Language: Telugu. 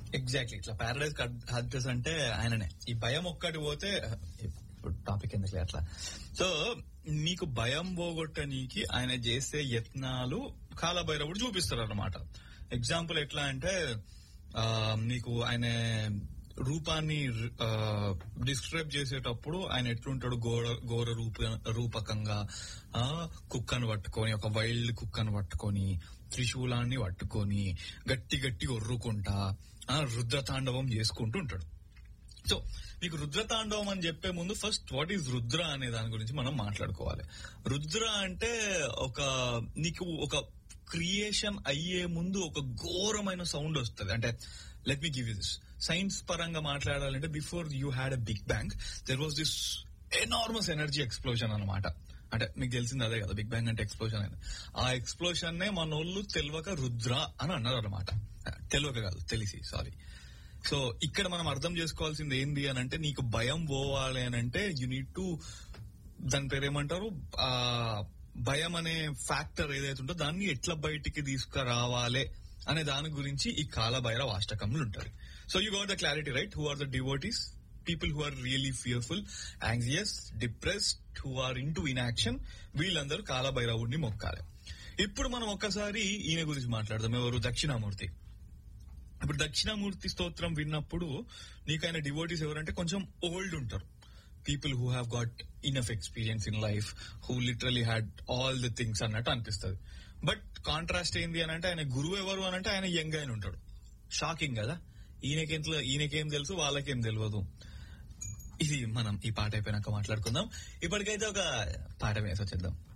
ఎగ్జాక్ట్లీ ఇట్లా పారడైజ్ హద్దెస్ అంటే ఆయననే ఈ భయం ఒక్కటి పోతే ఇప్పుడు టాపిక్ ఎందుకులే అట్లా సో మీకు భయం పోగొట్టనీకి ఆయన చేసే యత్నాలు కాలభైరవుడు చూపిస్తారు అనమాట ఎగ్జాంపుల్ ఎట్లా అంటే ఆ, మీకు ఆయన రూపాన్ని డిస్క్రైబ్ చేసేటప్పుడు ఆయన ఎట్లుంటాడు ఘోర ఘోర రూప రూపకంగా ఆ, కుక్కను పట్టుకొని ఒక వైల్డ్ కుక్కను పట్టుకొని త్రిశూలాన్ని పట్టుకొని గట్టి గట్టి ఒర్రుకుంటా ఆ, రుద్రతాండవం చేసుకుంటూ ఉంటాడు సో మీకు రుద్రతాండవం అని చెప్పే ముందు ఫస్ట్ వాట్ ఈజ్ రుద్ర అనే దాని గురించి మనం మాట్లాడుకోవాలి రుద్ర అంటే ఒక నీకు ఒక క్రియేషన్ అయ్యే ముందు ఒక ఘోరమైన సౌండ్ వస్తుంది అంటే let me give you this science పరంగా మాట్లాడాలంటే before you had a big bang there was this enormous energy explosion అనమాట అంటే మీకు తెలిసింది అదే కదా బిగ్ బ్యాంగ్ అంటే ఎక్స్ప్లోజన్ అని ఆ ఎక్స్ప్లోషన్ నే మనోళ్ళు తెలియక రుద్ర అని అన్నారు అనమాట తెలియక కాదు తెలిసి సారీ సో ఇక్కడ మనం అర్థం చేసుకోవాల్సింది ఏంది అని అంటే నీకు భయం పోవాలి అని అంటే యు నీడ్ టు దాని పేరు ఏమంటారు ఆ భయం అనే ఫ్యాక్టర్ ఏదైతే ఉందో దాన్ని ఎట్లా బయటికి తీసుకురావాలి అనే దాని గురించి ఈ కాలభైరవ అష్టకములు ఉంటాయి so you got the clarity right who are the devotees people who are really fearful anxious depressed who are into inaction వీళ్ళందరూ కాలభైరవుడిని మొక్కాలి ఇప్పుడు మనం ఒక్కసారి ఈయన గురించి మాట్లాడదాం ఎవరు దక్షిణామూర్తి ఇప్పుడు దక్షిణామూర్తి స్తోత్రం విన్నప్పుడు నీకు ఆయన డివోటీస్ ఎవరంటే కొంచెం ఓల్డ్ ఉంటారు people who have got enough experience in life who literally had all the things అన్నట్టు అనిపిస్తుంది బట్ కాంట్రాస్ట్ ఏంది అని అంటే ఆయన గురువు ఎవరు అని అంటే ఆయన యంగ్ ఆయన ఉంటాడు షాకింగ్ కదా ఈయనకేం తెల- ఈయనకేం తెలుసు వాళ్ళకేం తెలియదు ఇది మనం ఈ పాట అయిపోయినాక మాట్లాడుకుందాం ఇప్పటికైతే ఒక పాట వేసి వచ్చేద్దాం